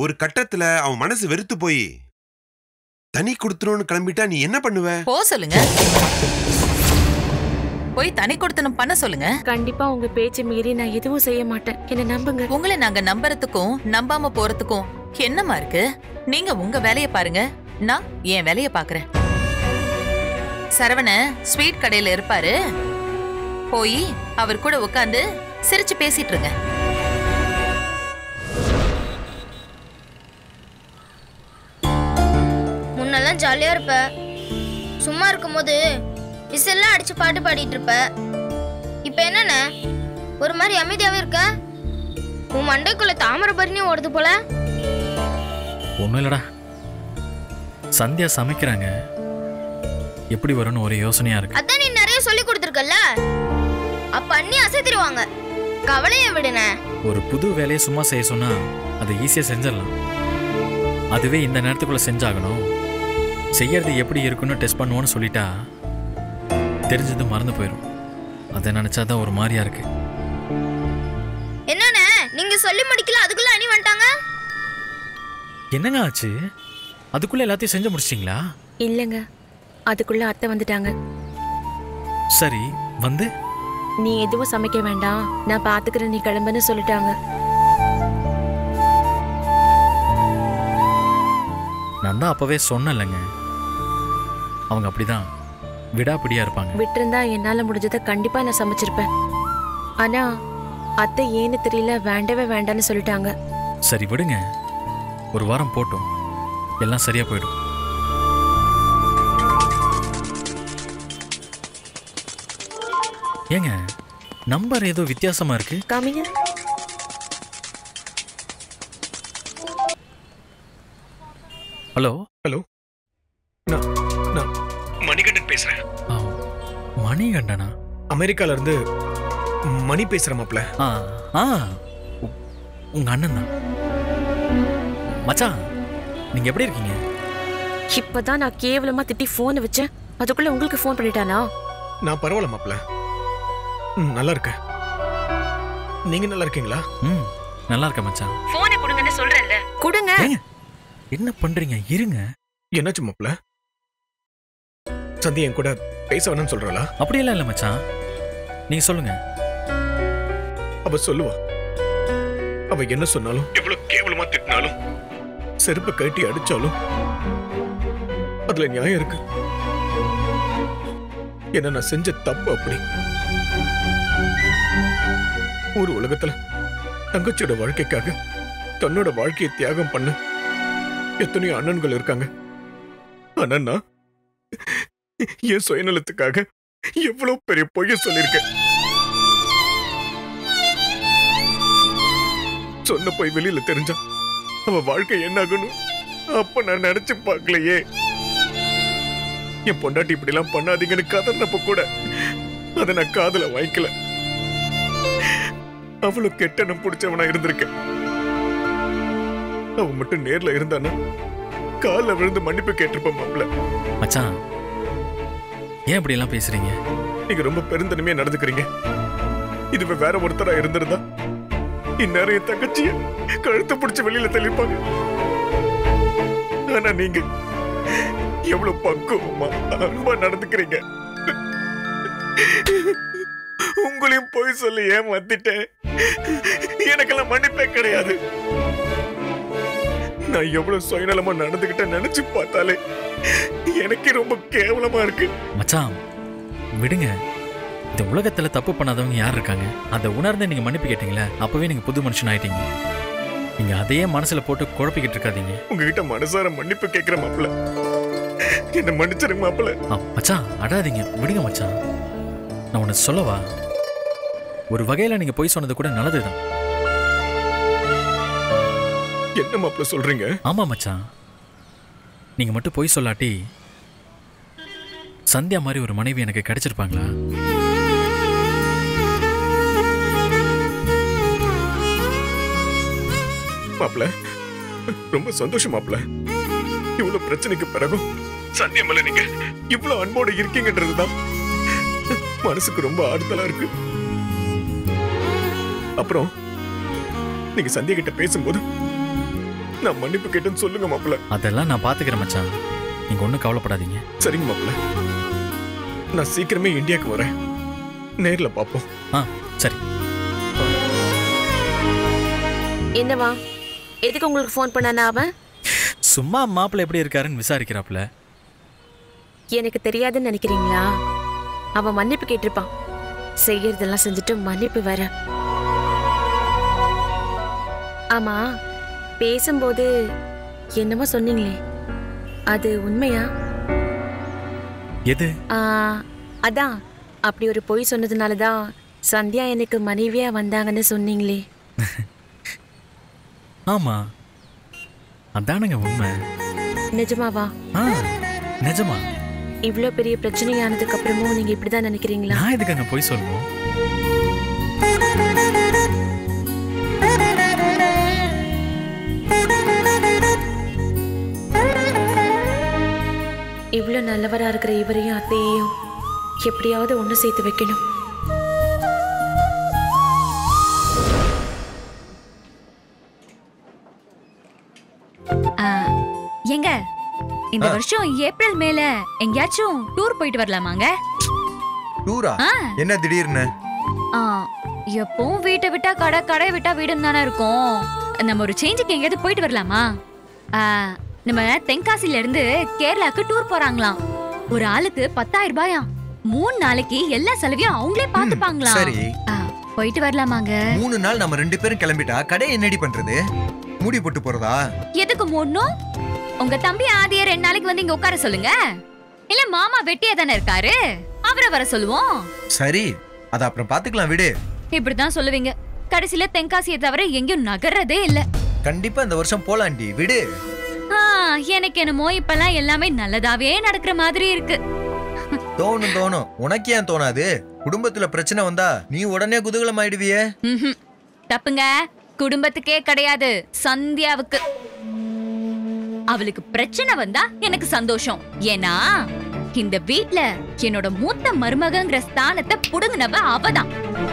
ஒரு கட்டத்துல அவன் மனசு வெறுத்து போய் தனி கொடுத்துருன்னு கிளம்பிட்டா நீ என்ன பண்ணுவ போ சொல்லுங்க போய் தனி கொடுத்தனம் பண்ண சொல்லுங்க கண்டிப்பா உங்க பேச்சை மீறி நான் எதுவும் செய்ய மாட்டேன் என்ன நம்புங்க உங்களை நாங்க நம்புறதுக்கும் நம்பாம போறதுக்கும் என்னமா இருக்கு நீங்க உங்க வேலைய பாருங்க நான் என் வேலைய பாக்குறேன் சரவண ஸ்வீட் கடையில இருப்பாரு போய் அவர் கூட உட்காந்து சிரிச்சு பேசிட்டு இருங்க முன்னெல்லாம் ஜாலியா இருப்ப சும்மா இருக்கும்போது விசில்லாம் அடிச்சு பாட்டு பாடிட்டு இருப்ப இப்ப என்னண்ணே ஒரு மாதிரி அமைதியாவே இருக்க உன் மண்டைக்குள்ள தாமரை பரணி ஓடுது போல ஒன்றும் இல்லடா சந்தியா சமைக்கிறாங்க எப்படி வரும்னு ஒரு யோசனையா இருக்கு அதான் நீ நிறைய சொல்லி கொடுத்துருக்கல்ல அப்ப அண்ணி அசைத்திருவாங்க கவலைய விடுனே ஒரு புது வேலையை சும்மா செய்ய சொன்னா அதை ஈஸியாக செஞ்சிடலாம் அதுவே இந்த நேரத்துக்குள்ள செஞ்சாகணும் செய்யறது எப்படி இருக்குன்னு டெஸ்ட் பண்ணுவோன்னு சொல்லிட்டா தெரிஞ்சது மறந்து போயிடும் அதை நினைச்சாதான் ஒரு மாதிரியா இருக்கு என்னண்ணே நீங்க சொல்லி முடிக்கல அதுக்குள்ள அணி வந்துட்டாங்க என்னங்க ஆச்சு அதுக்குள்ள எல்லாத்தையும் செஞ்சு முடிச்சிட்டிங்களா இல்லங்க அதுக்குள்ள அத்தை வந்துட்டாங்க சரி வந்து நீ எதுவும் சமைக்க வேண்டாம் நான் பாத்துக்கிறேன் நீ கிளம்புன்னு சொல்லிட்டாங்க நான் தான் அப்பவே சொன்னேன்லங்க அவங்க அப்படிதான் விடாப்பிடியா இருப்பாங்க விட்டிருந்தா என்னால முடிஞ்சதை கண்டிப்பா நான் சமைச்சிருப்பேன் ஆனா அத்தை ஏன்னு தெரியல வேண்டவே வேண்டான்னு சொல்லிட்டாங்க சரி விடுங்க ஒரு வாரம் போட்டும் எல்லாம் சரியா போயிடும் ஏங்க நம்பர் ஏதோ வித்தியாசமா இருக்கு காமிங்க ஹலோ ஹலோ நான் நான் மணிகண்டன் பேசுறேன் ஆ, மணிகண்டனா அமெரிக்கால இருந்து மணி பேசுறேன் மாப்ள ஆ ஆ உ- உங்க அண்ணன் தான் மச்சான் நீங்க எப்படி இருக்கீங்க இப்பதான் நான் கேவலமா திட்டி போனை வச்சேன் அதுக்குள்ள உங்களுக்கு ஃபோன் பண்ணிட்டானா நான் பரவாயில்ல மாப்ள ம், நல்லா இருக்கேன் நீங்க நல்லா இருக்கீங்களா ம் நல்லா இருக்கேன் மச்சான் போனை கொடுங்கன்னு சொல்றேன்ல கொடுங்க ஏங்க என்ன பண்றீங்க இருங்க என்னாச்சு மாப்ள சந்தி என் கூட பேச வேணும்னு சொல்றாளா அப்படியெல்லாம் இல்லை மச்சான் நீங்க சொல்லுங்க அவ சொல்லுவா அவ என்ன சொன்னாலும் எவ்வளவு கேவலமா திட்டினாலும் செருப்பு கட்டி அடிச்சாலும் அதுல நியாயம் இருக்கு என்ன நான் செஞ்ச தப்பு அப்படி ஒரு உலகத்துல தங்கச்சியோட வாழ்க்கைக்காக தன்னோட வாழ்க்கையை தியாகம் பண்ண எத்தனையோ அண்ணன்கள் இருக்காங்க ஆனா நான் என் சுயநலத்துக்காக எவ்வளவு பெரிய பொய்ய சொல்லியிருக்கேன் சொன்ன போய் வெளியில தெரிஞ்சா அவ வாழ்க்கை என்ன ஆகணும் அப்ப நான் நினைச்சு பார்க்கலையே என் பொண்டாட்டி இப்படி எல்லாம் பண்ணாதீங்கன்னு கதறினப்ப கூட அதை நான் காதுல வாங்கிக்கல அவ்வளவு கெட்டனம் பிடிச்சவனா இருந்திருக்கேன் அவ மட்டும் நேர்ல இருந்தானா கால்ல விழுந்து மன்னிப்பு கேட்டிருப்பேன் மாப்ள மச்சான் ஏன் இப்படி எல்லாம் பேசுறீங்க நீங்க ரொம்ப பெருந்தன்மையா நடந்துக்கிறீங்க இதுவே வேற ஒருத்தரா இருந்திருந்தா இந்நேரம் என் தங்கச்சிய கழுத்து பிடிச்சு வெளியில தள்ளிப்பாங்க ஆனா நீங்க எவ்வளவு பக்குவமா அன்பா நடந்துக்கிறீங்க உங்களையும் போய் சொல்லி ஏமாத்திட்டேன் எனக்கெல்லாம் மன்னிப்பே கிடையாது நான் எவ்வளவு சுயநலமா நடந்துகிட்டேன் நினைச்சு பார்த்தாலே எனக்கே ரொம்ப கேவலமா இருக்கு மச்சான் விடுங்க இந்த உலகத்துல தப்பு பண்ணாதவங்க யார் இருக்காங்க அதை உணர்ந்து நீங்க மன்னிப்பு கேட்டீங்களே அப்பவே நீங்க புது மனுஷன் ஆயிட்டீங்க நீங்க அதையே மனசுல போட்டு குழப்பிக்கிட்டு இருக்காதீங்க உங்ககிட்ட மனசார மன்னிப்பு கேட்கிற மாப்பிள என்ன மன்னிச்சிருங்க மாப்பிள ஆ, மச்சான் அடாதீங்க விடுங்க மச்சான் நான் உன்னை சொல்லவா ஒரு வகையில நீங்க போய் சொன்னது கூட நல்லதுதான் என்ன மாப்பிள சொல்றீங்க ஆமா மச்சான் நீங்க மட்டும் போய் சொல்லாட்டி சந்தியா மாதிரி ஒரு மனைவி எனக்கு கிடைச்சிருப்பாங்களா மாப்பிள ரொம்ப சந்தோஷம் மாப்பிள இவ்வளவு பிரச்சனைக்கு பிறகும் சத்தியமல்ல நீங்க இவ்வளவு அன்போட இருக்கீங்கன்றதுதான் மனசுக்கு ரொம்ப ஆறுதலா இருக்கு அப்புறம் நீங்க சந்தியா கிட்ட பேசும்போது நான் மன்னிப்பு கேட்டேன்னு சொல்லுங்க மாப்பிள்ள அதெல்லாம் நான் பாத்துக்கிறேன் மச்சான் நீங்க ஒன்றும் கவலைப்படாதீங்க சரிங்க மாப்பிள்ள நான் சீக்கிரமே இந்தியாவுக்கு வரேன் நேர்ல பாப்போம் ஆ சரி என்னவா எதுக்கு உங்களுக்கு ஃபோன் பண்ணானா அவன் சும்மா மாப்பிள்ளை எப்படி இருக்காருன்னு விசாரிக்கிறாப்புல எனக்கு தெரியாதுன்னு நினைக்கிறீங்களா அவன் மன்னிப்பு கேட்டிருப்பான் செய்யறதெல்லாம் செஞ்சுட்டு மன்னிப்பு வேற ஆமா பேசும்போது என்னமோ சொன்னீங்களே அது உண்மையா எது ஆ, அதான் அப்படி ஒரு பொய் சொன்னதுனால தான் சந்தியா எனக்கு மனைவியா வந்தாங்கன்னு சொன்னீங்களே ஆமா அதானுங்க உண்மை நிஜமாவா ஆ நிஜமா இவ்ளோ பெரிய பிரச்சனையானதுக்கு அப்புறமும் நீங்க இப்படிதான் நினைக்கிறீங்களா நான் எதுக்கு போய் சொல்லணும் இவ்ளோ நல்லவரா இருக்கிற இவரையும் அத்தையையும் எப்படியாவது ஒண்ணு சேர்த்து வைக்கணும் ஆ, ஏங்க இந்த வருஷம் ஏப்ரல் மேல எங்கேயாச்சும் டூர் போயிட்டு வரலாமாங்க டூரா ஆ. என்ன திடீர்னு ஆ, எப்பவும் வீட்டை விட்டா கடை கடை விட்டா வீடுன்னு தானே இருக்கும் நம்ம ஒரு சேஞ்சுக்கு எங்கேயாவது போயிட்டு வரலாமா ஆ, நம்ம தென்காசில இருந்து கேரளாக்கு டூர் போறாங்களாம் ஒரு ஆளுக்கு பத்தாயிரம் ரூபாயாம் மூணு நாளைக்கு எல்லா செலவையும் அவங்களே பாத்துப்பாங்களாம் சரி ஆ, போயிட்டு வரலாமாங்க மூணு நாள் நம்ம ரெண்டு பேரும் கிளம்பிட்டா கடை என்னடி பண்றது மூடி போட்டு போறதா எதுக்கு மூடணும் உங்க தம்பி ஆதிய ரெண்டு நாளைக்கு வந்து இங்க உட்கார சொல்லுங்க இல்ல மாமா வெட்டியா தானே இருக்காரு அவரை வர சொல்லுவோம் சரி அத அப்புறம் பாத்துக்கலாம் விடு இப்படிதான் சொல்லுவீங்க கடைசியில தென்காசியை தவிர எங்கேயும் நகர்றதே இல்ல கண்டிப்பா இந்த வருஷம் போலாண்டி விடு ஆ, எனக்கு என்னமோ இப்பெல்லாம் எல்லாமே நல்லதாவே நடக்கிற மாதிரி இருக்கு தோணும் தோணும் உனக்கு ஏன் தோணாது குடும்பத்துல பிரச்சனை வந்தா நீ உடனே குதூகலம் ஆயிடுவியே ம்ஹும். தப்புங்க குடும்பத்துக்கே கிடையாது சந்தியாவுக்கு அவளுக்கு பிரச்சனை வந்தா எனக்கு சந்தோஷம் ஏன்னா இந்த வீட்ல என்னோட மூத்த மருமகங்கிற ஸ்தானத்தை புடுங்கினவ அவதான்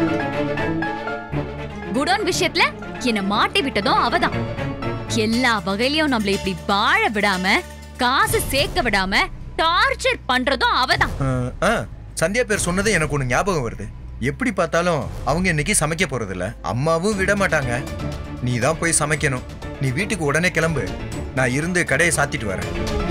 குடோன் விஷயத்துல என்ன மாட்டி விட்டதும் அவதான் எல்லா வகையிலயும் நம்மள இப்படி வாழ விடாம காசு சேர்க்க விடாம டார்ச்சர் பண்றதும் அவதான் அஹ், ஆ, சந்தியா பேர் சொன்னது எனக்கு ஒண்ணு ஞாபகம் வருது எப்படி பார்த்தாலும் அவங்க இன்னைக்கு சமைக்க போறது இல்ல அம்மாவும் விட மாட்டாங்க நீ தான் போய் சமைக்கணும் நீ வீட்டுக்கு உடனே கிளம்பு நான் இருந்து கடையை சாத்திட்டு வரேன்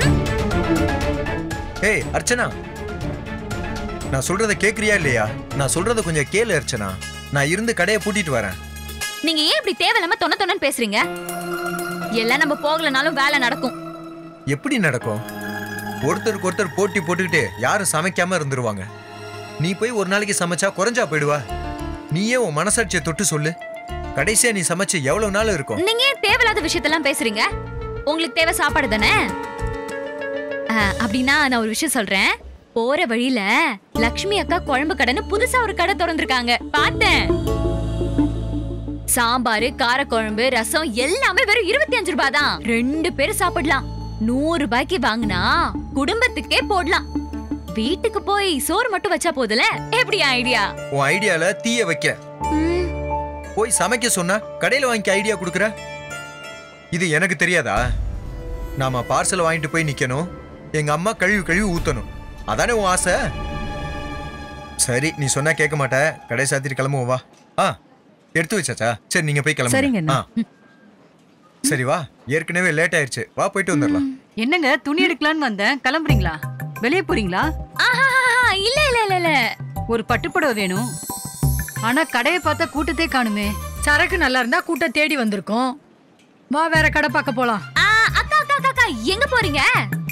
ஏய் அர்ச்சனா நான் சொல்றத கேக்குறியா இல்லையா நான் சொல்றத கொஞ்சம் கேளு அர்ச்சனா நான் இருந்து கடையை பூட்டிட்டு வரேன் நீங்க ஏன் இப்படி தேவையில்லாம தொண தொணன்னு பேசுறீங்க எல்லாம் நம்ம போகலனாலும் வேலை நடக்கும் எப்படி நடக்கும் ஒருத்தருக்கு ஒருத்தர் போட்டி போட்டுக்கிட்டு யாரும் சமைக்காம இருந்துருவாங்க நீ போய் ஒரு நாளைக்கு சமைச்சா குறைஞ்சா போயிடுவா நீயே உன் மனசாட்சியை தொட்டு சொல்லு கடைசியா நீ சமைச்சு எவ்வளவு நாள் இருக்கும் நீங்க ஏன் தேவையில்லாத விஷயத்தெல்லாம் பேசுறீங்க உங்களுக்கு தேவை சாப்பாடு தானே ஆ, அப்படின்னா நான் ஒரு விஷயம் சொல்றேன் போற வழியில லக்ஷ்மி அக்கா குழம்பு கடைன்னு புதுசா ஒரு கடை திறந்திருக்காங்க பார்த்தேன் சாம்பாரு காரக்குழம்பு ரசம் எல்லாமே வெறும் இருபத்தி அஞ்சு ரூபாய் தான் ரெண்டு பேரும் சாப்பிடலாம் நூறு ரூபாய்க்கு வாங்கினா குடும்பத்துக்கே போடலாம் வீட்டுக்கு போய் சோறு மட்டும் வச்சா போதுல எப்படி ஐடியா உன் ஐடியால தீய வைக்க போய் சமைக்க சொன்னா கடையில வாங்கிக்க ஐடியா கொடுக்குற இது எனக்கு தெரியாதா நாம பார்சல் வாங்கிட்டு போய் நிக்கணும் எங்க அம்மா கழுவி கழுவி ஊத்தணும் அதானே உன் ஆசை சரி நீ சொன்னா கேட்க மாட்ட கடை சாத்திட்டு கிளம்புவோம் வா ஆ எடுத்து வச்சாச்சா சரி நீங்க போய் சரிங்க கிளம்புங்க அண்ணா. ஆ. சரி வா ஏற்கனவே லேட் ஆயிருச்சு வா போயிட்டு வந்துடலாம் என்னங்க துணி எடுக்கலான்னு வந்தேன் கிளம்புறீங்களா வெளியே போறீங்களா ஆஹா இல்ல இல்ல இல்ல இல்ல ஒரு பட்டுப்புடவை வேணும் ஆனா கடையை பார்த்தா கூட்டத்தே காணுமே சரக்கு நல்லா இருந்தா கூட்டம் தேடி வந்திருக்கோம் வா வேற கடை பார்க்க போலாம் ஆ, அக்கா அக்கா அக்கா, அக்கா எங்க போறீங்க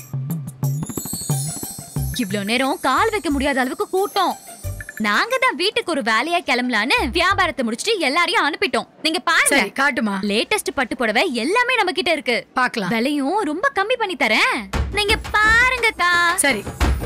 இவ்ளோ நேரம் கால் வைக்க முடியாத அளவுக்கு கூட்டம் நாங்க தான் வீட்டுக்கு ஒரு வேலையா கிளம்பலான்னு வியாபாரத்தை முடிச்சிட்டு எல்லாரையும் அனுப்பிட்டோம் நீங்க பாருங்க சரி காட்டுமா லேட்டஸ்ட் பட்டு புடவை எல்லாமே நம்ம கிட்ட இருக்கு பார்க்கலாம் விலையும் ரொம்ப கம்மி பண்ணி தரேன் நீங்க பாருங்கக்கா சரி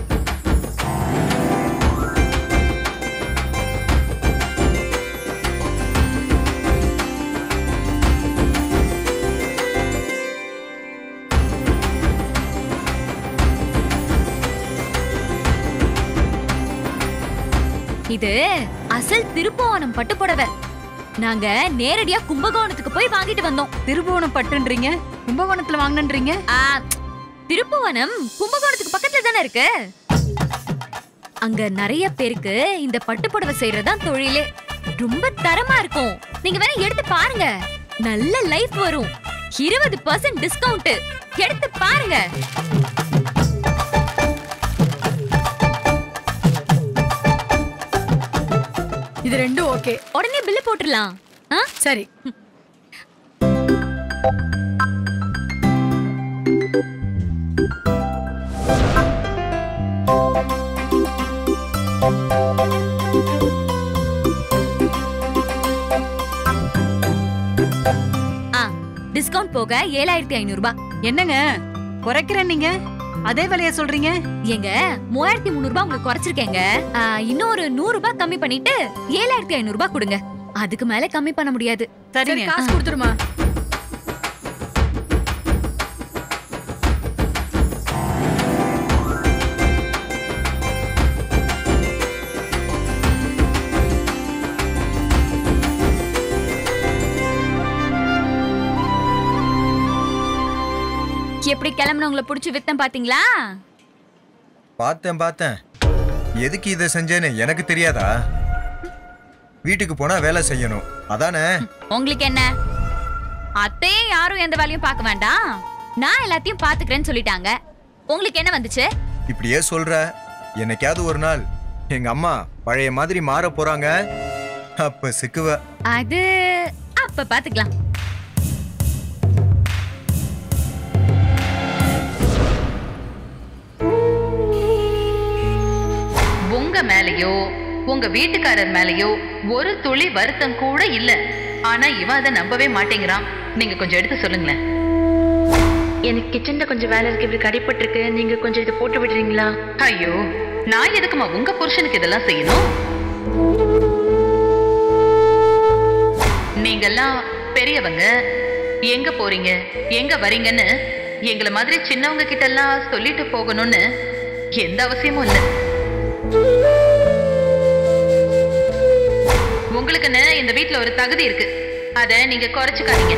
இது அசல் திருப்புவனம் பட்டு புடவை நாங்க நேரடியா கும்பகோணத்துக்கு போய் வாங்கிட்டு வந்தோம் திருபுவனம் பட்டுன்றீங்க கும்பகோணத்துல வாங்கினன்றீங்க ஆ, திருப்புவனம் கும்பகோணத்துக்கு பக்கத்துல தானே இருக்கு அங்க நிறைய பேருக்கு இந்த பட்டு புடவை செய்யறதுதான் தொழிலே ரொம்ப தரமா இருக்கும் நீங்க வேணா எடுத்து பாருங்க நல்ல லைஃப் வரும் இருபது பர்சன்ட் டிஸ்கவுண்ட் எடுத்து பாருங்க இது ரெண்டும் ஓகே உடனே பில்லு போட்டுடலாம் ஆ? சரி ஆ டிஸ்கவுண்ட் போக ஏழாயிரத்தி ஐநூறு ரூபாய் என்னங்க குறைக்கிறேன் நீங்க அதே விலைய சொல்றீங்க எங்க மூவாயிரத்தி முந்நூறு ரூபாய் உங்களுக்கு குறைச்சிருக்கேங்க ஆ, இன்னும் ஒரு நூறு ரூபாய் கம்மி பண்ணிட்டு ஏழாயிரத்தி ஐநூறு ரூபாய் கொடுங்க அதுக்கு மேல கம்மி பண்ண முடியாது சரி சரிங்க காசு கொடுத்துருமா எப்படி கிளம்புனவங்களை புடிச்சு வித்தம் பாத்தீங்களா பார்த்தேன் பார்த்தேன் எதுக்கு இதை செஞ்சேன்னு எனக்கு தெரியாதா வீட்டுக்கு போனா வேலை செய்யணும் அதானே உங்களுக்கு என்ன அத்தையே யாரும் எந்த வேலையும் பார்க்க வேண்டாம் நான் எல்லாத்தையும் பாத்துக்கிறேன்னு சொல்லிட்டாங்க உங்களுக்கு என்ன வந்துச்சு இப்படியே சொல்ற என்னைக்காவது ஒரு நாள் எங்க அம்மா பழைய மாதிரி மாற போறாங்க அப்ப சிக்குவ அது அப்ப பாத்துக்கலாம் உங்க மேலயோ உங்க வீட்டுக்காரர் மேலயோ ஒரு துளி வருத்தம் கூட இல்ல ஆனா இவன் அதை நம்பவே மாட்டேங்கிறான் நீங்க கொஞ்சம் எடுத்து சொல்லுங்களேன் எனக்கு கிச்சன்ல கொஞ்சம் வேலை இருக்கு இப்படி கடிப்பட்டு இருக்கு நீங்க கொஞ்சம் இதை போட்டு விடுறீங்களா ஐயோ நான் எதுக்குமா உங்க புருஷனுக்கு இதெல்லாம் செய்யணும் நீங்கெல்லாம் பெரியவங்க எங்க போறீங்க எங்க வரீங்கன்னு எங்களை மாதிரி சின்னவங்க கிட்ட எல்லாம் சொல்லிட்டு போகணும்னு எந்த அவசியமும் இல்லை உங்களுக்குன்னு இந்த வீட்ல ஒரு தகுதி இருக்கு அத நீங்க குறைச்சுக்காதீங்க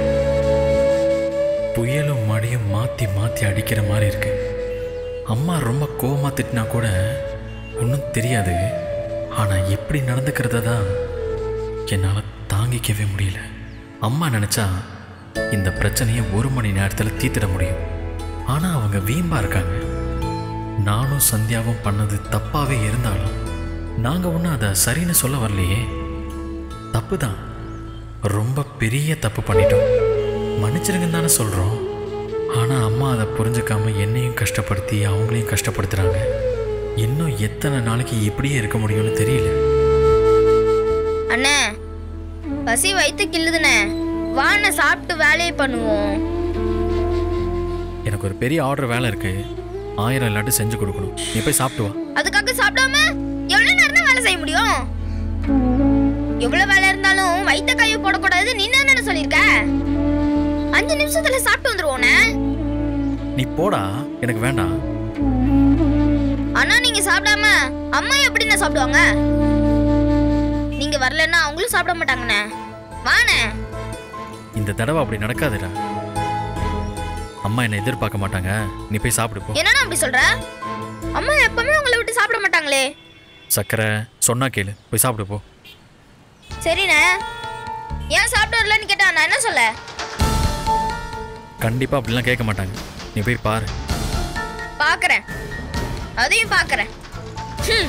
புயலும் மழையும் மாற்றி மாற்றி அடிக்கிற மாதிரி இருக்கு அம்மா ரொம்ப கோவமா திட்டினா கூட ஒன்றும் தெரியாது ஆனால் எப்படி நடந்துக்கிறத தான் என்னால் தாங்கிக்கவே முடியல அம்மா நினச்சா இந்த பிரச்சனையை ஒரு மணி நேரத்தில் தீர்த்திட முடியும் ஆனால் அவங்க வீம்பா இருக்காங்க நானும் சந்தியாவும் பண்ணது தப்பாகவே இருந்தாலும் நாங்கள் ஒன்றும் அதை சரின்னு சொல்ல வரலையே தப்பு தான் ரொம்ப பெரிய தப்பு பண்ணிட்டோம் மன்னிச்சிருங்கன்னு தானே சொல்கிறோம் ஆனால் அம்மா அதை புரிஞ்சுக்காம என்னையும் கஷ்டப்படுத்தி அவங்களையும் கஷ்டப்படுத்துகிறாங்க இன்னும் எத்தனை நாளைக்கு இப்படியே இருக்க முடியும்னு தெரியல அண்ணே பசி வயிற்று கிள்ளுதுண்ணே வாண்ணே சாப்பிட்டு வேலையை பண்ணுவோம் எனக்கு ஒரு பெரிய ஆர்டர் வேலை இருக்கு ஆயிரம் லட்டு செஞ்சு கொடுக்கணும் நீ போய் சாப்பிட்டு வா அதுக்காக சாப்பிடாம எவ்வளவு நேரம் தான் வேலை செய்ய முடியும் எவ்வளவு வேலை இருந்தாலும் வயித்த கையை போடக்கூடாது நீ தானே சொல்லியிருக்க அஞ்சு நிமிஷத்துல சாப்பிட்டு வந்துருவோண்ணே நீ போடா எனக்கு வேண்டாம் ஆனா நீங்க சாப்பிடாம அம்மா எப்படிண்ணே சாப்பிடுவாங்க நீங்க வரலன்னா அவங்களும் சாப்பிட மாட்டாங்கண்ணே வாண்ணே இந்த தடவை அப்படி நடக்காதுடா அம்மா என்னை எதிர்பார்க்க மாட்டாங்க நீ போய் சாப்பிடு போ என்னண்ணா அப்படி சொல்ற அம்மா எப்பவுமே உங்களை விட்டு சாப்பிட மாட்டாங்களே சக்கரை சொன்னா கேளு போய் சாப்பிடு போ சரிண்ணே ஏன் சாப்பிட்டு வரலன்னு கேட்டா நான் என்ன சொல்ல கண்டிப்பாக அப்படிலாம் கேட்க மாட்டாங்க நீ போய் பாரு பாக்குறேன் அதையும் பாக்குறேன் ஹம்.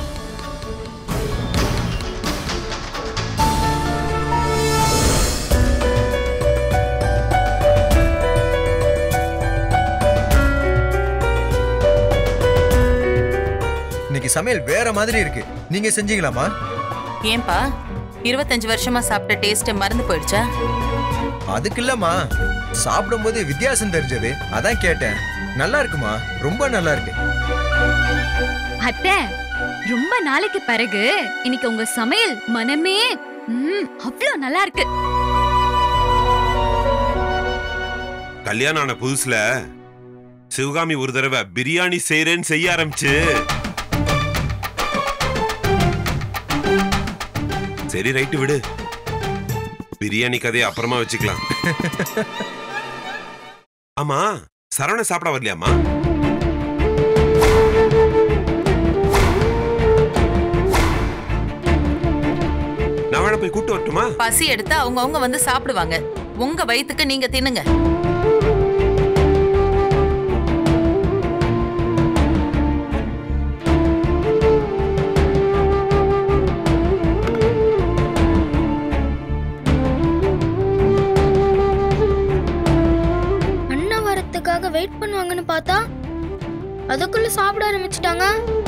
இன்னைக்கு சமையல் வேற மாதிரி இருக்கு நீங்க செஞ்சீங்களாமா ஏன்பா இருபத்தஞ்சு வருஷமா சாப்பிட்ட டேஸ்ட் மறந்து போயிடுச்சா அதுக்கு இல்லம்மா சாப்பிடும்போது வித்தியாசம் தெரிஞ்சது அதான் கேட்டேன் நல்லா இருக்குமா ரொம்ப நல்லா இருக்கு அத்தை ரொம்ப நாளைக்கு பிறகு இன்னைக்கு உங்க சமையல் மனமே ம், அவ்வளோ நல்லா இருக்கு கல்யாணம் ஆன புதுசுல சிவகாமி ஒரு தடவை பிரியாணி செய்யறேன்னு செய்ய ஆரம்பிச்சு சரி ரைட்டு விடு பிரியாணி கதையை அப்புறமா வச்சுக்கலாம் ஆமா சரவண சாப்பிட வரலையாமா நான் வேணா போய் கூட்டு வரட்டுமா பசி எடுத்து அவங்கவங்க வந்து சாப்பிடுவாங்க உங்க வயித்துக்கு நீங்க தின்னுங்க அண்ணன் வரத்துக்காக வெயிட் பண்ணுவாங்கன்னு பார்த்தா அதுக்குள்ள சாப்பிட ஆரம்பிச்சிட்டாங்க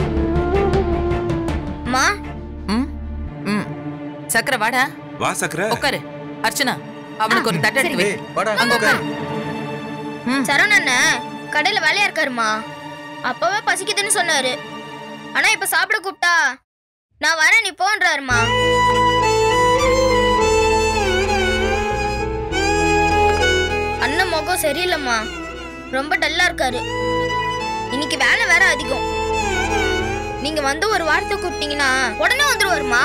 அம்மா ம் ம் சக்கர வாடா வா சக்கர உட்காரு அர்ச்சனா அவனுக்கு ஒரு தட்டு எடுத்து வை ஏய், வாடா, அங்க உட்காரு ம் சரவண அண்ணன் கடையில வேலையா இருக்காருமா அப்பவே பசிக்குதுன்னு சொன்னாரு ஆனா இப்ப சாப்பிட கூப்பிட்டா நான் வரேன் நீ போன்றாருமா அண்ணன் முகம் சரியில்லைம்மா ரொம்ப டல்லா இருக்காரு இன்னைக்கு வேலை வேற அதிகம் நீங்க வந்து ஒரு வார்த்தை கூப்பிட்டீங்கன்னா உடனே வந்துருவாருமா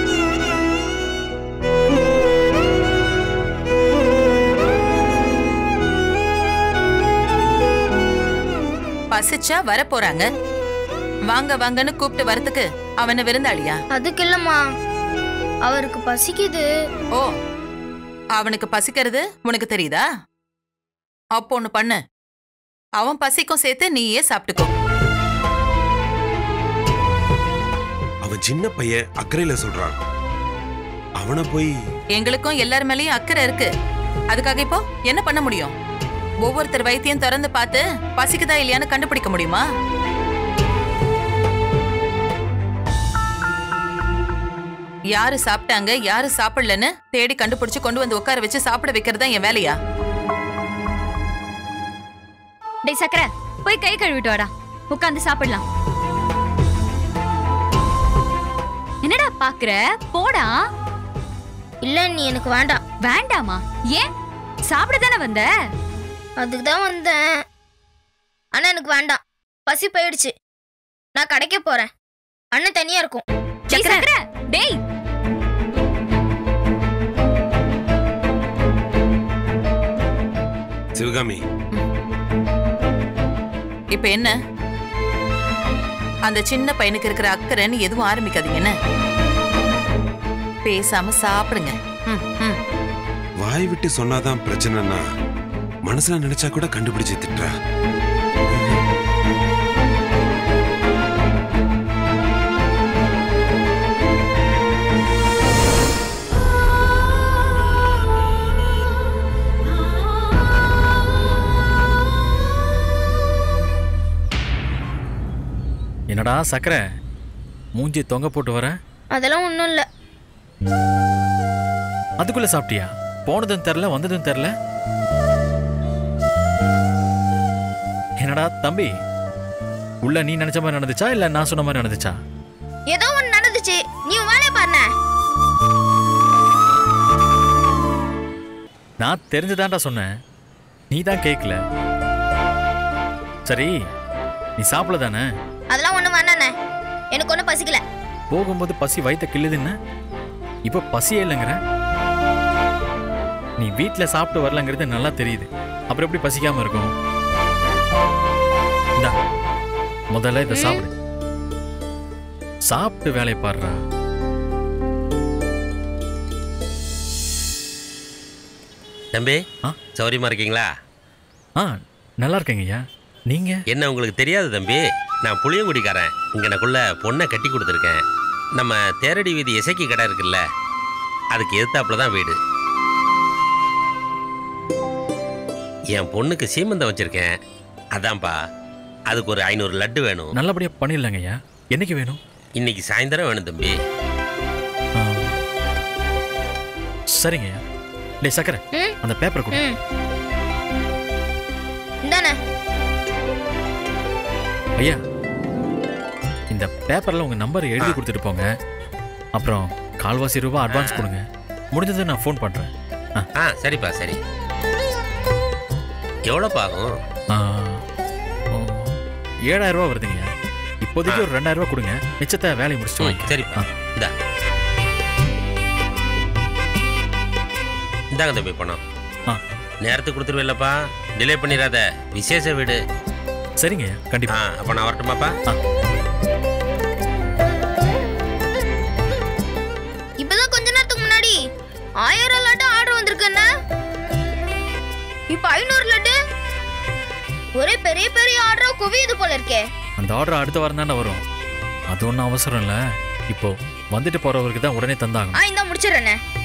பசிச்சா வர போறாங்க வாங்க வாங்கன்னு கூப்பிட்டு வரதுக்கு அவன விருந்தாளியா அதுக்கு இல்லம்மா அவருக்கு பசிக்குது ஓ அவனுக்கு பசிக்கிறது உனக்கு தெரியுதா அப்போ ஒண்ணு பண்ணு அவன் பசிக்கும் சேர்த்து நீயே சாப்பிட்டுக்கோ அவன் சின்ன பையன் அக்கறையில சொல்றான் அவனை போய் எங்களுக்கும் எல்லார் மேலயும் அக்கறை இருக்கு அதுக்காக இப்போ என்ன பண்ண முடியும் ஒவ்வொருத்தர் வயித்தையும் திறந்து பார்த்து பசிக்குதா இல்லையான்னு கண்டுபிடிக்க முடியுமா யாரு சாப்பிட்டாங்க யாரு சாப்பிடலன்னு தேடி கண்டுபிடிச்சு கொண்டு வந்து உட்கார வச்சு சாப்பிட வைக்கிறது தான் என் வேலையா டேய் சக்கர போய் கை கழுவிட்டு வாடா உட்காந்து சாப்பிடலாம் என்னடா பாக்குற போடா இல்ல நீ எனக்கு வேண்டாம் வேண்டாமா ஏன் சாப்பிட தானே வந்த அதுக்கு தான் வந்தேன் ஆனா எனக்கு வேண்டாம் பசி போயிடுச்சு நான் கடைக்கு போறேன் அண்ணன் தனியா இருக்கும் டேய் சக்கர டேய் சிவகாமி இப்ப என்ன அந்த சின்ன பையனுக்கு இருக்கிற அக்கறைன்னு எதுவும் ஆரம்பிக்காதீங்க என்ன பேசாம சாப்பிடுங்க ம், ம். வாய் விட்டு சொன்னாதான் பிரச்சனைனா மனசுல நினைச்சா கூட கண்டுபிடிச்சு திட்டுறா என்னடா சக்கரை மூஞ்சி தொங்க போட்டு வர அதெல்லாம் ஒன்றும் இல்லை அதுக்குள்ள சாப்பிட்டியா போனதும் தெரில வந்ததும் தெரில என்னடா தம்பி உள்ள நீ நினைச்ச மாதிரி நடந்துச்சா இல்ல நான் சொன்ன மாதிரி நடந்துச்சா ஏதோ ஒன்று நடந்துச்சு நீ உன் வேலையை பாருன நான் தெரிஞ்சுதான்டா சொன்னேன் நீ தான் கேட்கல சரி நீ சாப்பிடல தானே அதெல்லாம் ஒன்றும் வேணாண்ணே எனக்கு ஒன்றும் பசிக்கல போகும்போது பசி வயித்த கிள்ளுதுன்னு இப்போ பசியே இல்லைங்கிற நீ வீட்டில் சாப்பிட்டு வரலங்கிறது நல்லா தெரியுது அப்புறம் எப்படி பசிக்காம இருக்கும் இந்தா முதல்ல இதை சாப்பிடு சாப்பிட்டு வேலையை பாடுறா தம்பி ஆ? சௌரியமா இருக்கீங்களா ஆ நல்லா இருக்கேங்க ஐயா நீங்க என்ன உங்களுக்கு தெரியாது தம்பி நான் புளியங்குடிக்காரன் இங்கனக்குள்ள பொண்ணை கட்டி கொடுத்துருக்கேன் நம்ம தேரடி வீதி இசைக்கு கடை இருக்குல்ல அதுக்கு எதிர்த்தாப்புல தான் வீடு என் பொண்ணுக்கு சீமந்தம் வச்சிருக்கேன் அதான்ப்பா அதுக்கு ஒரு ஐநூறு லட்டு வேணும் நல்லபடியா பண்ணிடலாங்க ஐயா என்னைக்கு வேணும் இன்னைக்கு சாயந்தரம் வேணும் தம்பி ஆ. சரிங்க ஐயா டேய் சக்கரை ம் அந்த பேப்பர் கொடு ம் இந்தாண்ணே ஐயா இந்த பேப்பர்ல உங்க நம்பர் எழுதி கொடுத்துட்டு போங்க அப்புறம் கால்வாசி ரூபாய் அட்வான்ஸ் கொடுங்க முடிஞ்சது நான் ஃபோன் பண்றேன் ஆ, ஆ சரிப்பா சரி எவ்வளோப்பா ஆகும் ஆ, ஓ, ஏழாயிரம் ரூபாய் வருதுங்க இப்போதைக்கு ஒரு ரெண்டாயிரம் ரூபாய் கொடுங்க மிச்சத்தை வேலையை முடிச்சுட்டு ம், வாங்கிக்கிறேன். சரிப்பா ஆ, இந்தா இந்தாங்க தம்பி பணம் ஆ. நேரத்துக்கு கொடுத்துருவில்லப்பா டிலே பண்ணிடாத விசேஷ வீடு சரிங்க கண்டிப்பா ஆ அப்போ நான் வரட்டுமாப்பா இப்பதான் கொஞ்ச நேரத்துக்கு முன்னாடி ஆயிரம் லட்டு ஆர்டர் வந்திருக்குண்ணா இப்ப ஐநூறு லட்டு ஒரே பெரிய பெரிய ஆர்டர் குவியுது போல இருக்கே அந்த ஆர்டர் அடுத்த வாரம் தானே வரும் அது ஒன்றும் அவசரம் இல்லை இப்போ வந்துட்டு போறவருக்கு தான் உடனே தந்தாங்க ஆ இந்த முடிச்சிடறேண்ணே